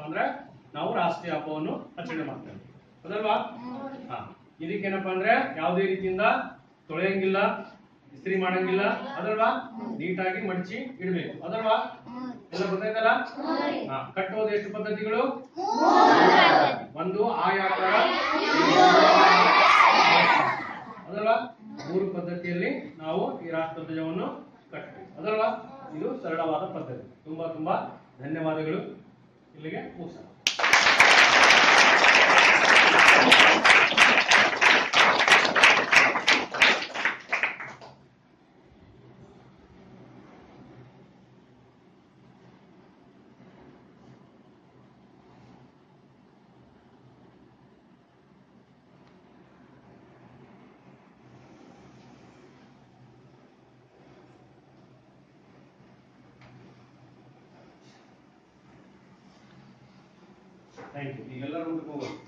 ಅಂದ್ರೆ ನಾವು ರಾಷ್ಟ್ರೀಯ ಹಬ್ಬವನ್ನು ಆಚರಣೆ ಮಾಡ್ತೇವೆ ಅದಲ್ವಾ ಹಾ ಇದಕ್ಕೇನಪ್ಪ ಅಂದ್ರೆ ಯಾವುದೇ ರೀತಿಯಿಂದ ತೊಳೆಯಂಗಿಲ್ಲ ಇಸ್ತ್ರಿ ಮಾಡಂಗಿಲ್ಲ ಅದಲ್ವಾ ನೀಟಾಗಿ ಮಡಚಿ ಇಡಬೇಕು ಅದಲ್ವಾ ಎಲ್ಲ ಗೊತ್ತಾಯ್ತಲ್ಲ ಹಾ ಕಟ್ಟೋದು ಎಷ್ಟು ಪದ್ಧತಿಗಳು ಒಂದು ಆಯಾಕಾರ ಅದಲ್ವಾ ಮೂರು ಪದ್ಧತಿಯಲ್ಲಿ ನಾವು ಈ ರಾಷ್ಟ್ರಧ್ವಜವನ್ನು ಕಟ್ಟಬೇಕು ಅದಲ್ವಾ ಇದು ಸರಳವಾದ ಪದ್ಧತಿ ತುಂಬಾ ತುಂಬಾ ಧನ್ಯವಾದಗಳು ಇಲ್ಲಿಗೆ ಮುಗಿಸೋಣ ಥ್ಯಾಂಕ್ ಯು ಈಗೆಲ್ಲರೂ ಊಟಕ್ಕೆ ಹೋಗೋದು